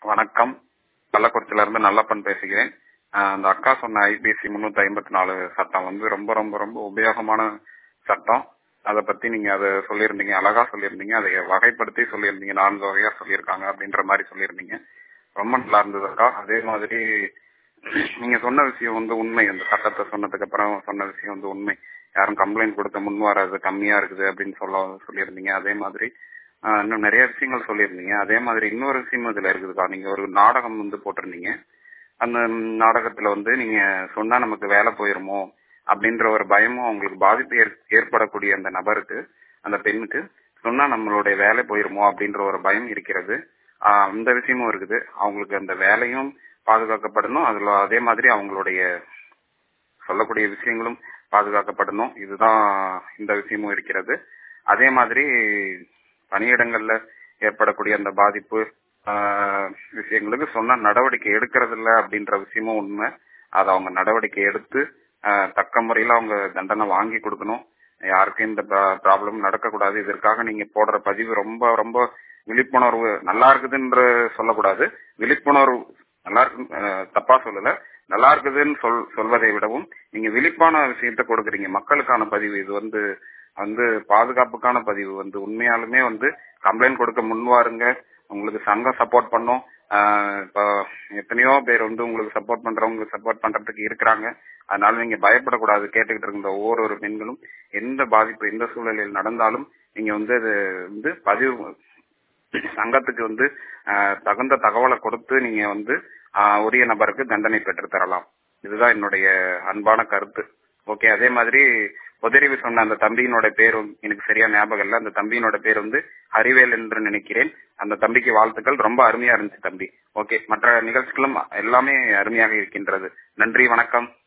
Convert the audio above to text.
வணக்கம் கள்ளக்குறிச்சியில இருந்து நல்லப்பன் பேசுகிறேன் ஆஹ் அந்த அக்கா சொன்ன ஐபிசி முன்னூத்தி ஐம்பத்தி நாலு சட்டம் வந்து ரொம்ப ரொம்ப ரொம்ப உபயோகமான சட்டம் அதை பத்தி நீங்க அதை சொல்லியிருந்தீங்க அழகா சொல்லியிருந்தீங்க அதை வகைப்படுத்தி சொல்லியிருந்தீங்க நான்கு வகையா சொல்லியிருக்காங்க அப்படின்ற மாதிரி சொல்லியிருந்தீங்க ரொம்ப நல்லா இருந்தது அக்கா அதே மாதிரி நீங்க சொன்ன விஷயம் வந்து உண்மை அந்த சட்டத்தை சொன்னதுக்கு அப்புறம் சொன்ன விஷயம் வந்து உண்மை யாரும் கம்ப்ளைண்ட் கொடுத்த முன் வராது கம்மியா இருக்குது அப்படின்னு சொல்ல சொல்லியிருந்தீங்க அதே மாதிரி ஆஹ் இன்னும் நிறைய விஷயங்கள் சொல்லியிருந்தீங்க அதே மாதிரி இன்னொரு விஷயம் இதுல இருக்குதுக்கா நீங்க ஒரு நாடகம் வந்து போட்டிருந்தீங்க அந்த நாடகத்துல வந்து நீங்க சொன்னா நமக்கு வேலை போயிருமோ அப்படின்ற ஒரு பயமும் அவங்களுக்கு பாதிப்பு ஏற்- ஏற்படக்கூடிய அந்த நபருக்கு அந்த பெண்ணுக்கு சொன்னா நம்மளுடைய வேலை போயிருமோ அப்படின்ற ஒரு பயம் இருக்கிறது ஆஹ் அந்த விஷயமும் இருக்குது அவங்களுக்கு அந்த வேலையும் பாதுகாக்கப்படணும் அதுல அதே மாதிரி அவங்களுடைய சொல்லக்கூடிய விஷயங்களும் பாதுகாக்கப்படணும் இதுதான் இந்த விஷயமும் இருக்கிறது அதே மாதிரி பணியிடங்கள்ல ஏற்படக்கூடிய அந்த பாதிப்பு ஆஹ், விஷயங்களுக்கு சொன்ன நடவடிக்கை எடுக்கிறது இல்ல அப்படின்ற விஷயமும் உண்மை அதை அவங்க நடவடிக்கை எடுத்து ஆஹ், தக்க முறையில அவங்க தண்டனை வாங்கி கொடுக்கணும் யாருக்கும் இந்த ப்ராப்ளம் நடக்கக்கூடாது இதற்காக நீங்க போடுற பதிவு ரொம்ப ரொம்ப விழிப்புணர்வு நல்லா இருக்குதுன்ற சொல்லக்கூடாது விழிப்புணர்வு நல்லா இருக்கு ஆஹ், தப்பா சொல்லல நல்லா இருக்குதுன்னு சொல் சொல்வதை விடவும் நீங்க விழிப்பான விஷயத்த கொடுக்குறீங்க மக்களுக்கான பதிவு இது வந்து வந்து பாதுகாப்புக்கான பதிவு வந்து உண்மையாலுமே வந்து கம்ப்ளைண்ட் கொடுக்க முன்வாருங்க உங்களுக்கு சங்கம் சப்போர்ட் பண்ணும் ஆஹ் இப்போ எத்தனையோ பேர் வந்து உங்களுக்கு சப்போர்ட் பண்றவங்க சப்போர்ட் பண்றதுக்கு இருக்கிறாங்க அதனால நீங்க பயப்படக்கூடாது கேட்டுக்கிட்டு இருந்த ஒவ்வொரு பெண்களும் எந்த பாதிப்பு எந்த சூழலில் நடந்தாலும் நீங்க வந்து அது வந்து பதிவு சங்கத்துக்கு வந்து ஆஹ், தகுந்த தகவலை கொடுத்து நீங்க வந்து ஆஹ், உரிய நபருக்கு தண்டனை பெற்று தரலாம் இதுதான் என்னுடைய அன்பான கருத்து ஓகே அதே மாதிரி உதறிவு சொன்ன அந்த தம்பியினோட பேர் வந்து எனக்கு சரியா ஞாபகம் இல்ல அந்த தம்பியினோட பேர் வந்து ஹரிவேல் என்று நினைக்கிறேன் அந்த தம்பிக்கு வாழ்த்துக்கள் ரொம்ப அருமையா இருந்துச்சு தம்பி ஓகே மற்ற நிகழ்ச்சிகளும் எல்லாமே அருமையாக இருக்கின்றது நன்றி வணக்கம்